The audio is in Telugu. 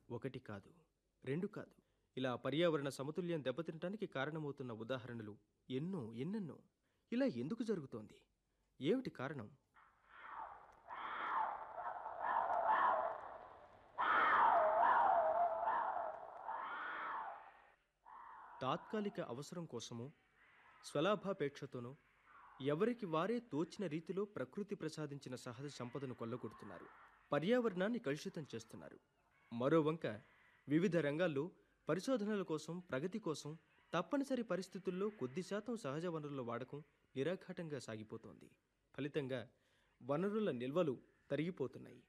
ఒకటి కాదు రెండు కాదు ఇలా పర్యావరణ సమతుల్యం దెబ్బతినటానికి కారణమవుతున్న ఉదాహరణలు ఎన్నో ఎన్నెన్నో ఇలా ఎందుకు జరుగుతోంది ఏమిటి కారణం తాత్కాలిక అవసరం కోసమో స్వలాభాపేక్షతోనో ఎవరికి వారే తోచిన రీతిలో ప్రకృతి ప్రసాదించిన సహజ సంపదను కొల్లగొడుతున్నారు పర్యావరణాన్ని కలుషితం చేస్తున్నారు మరోవంక వివిధ రంగాల్లో పరిశోధనల కోసం ప్రగతి కోసం తప్పనిసరి పరిస్థితుల్లో కొద్ది శాతం సహజ వనరుల వాడకం నిరాఘాటంగా సాగిపోతోంది ఫలితంగా వనరుల నిల్వలు తరిగిపోతున్నాయి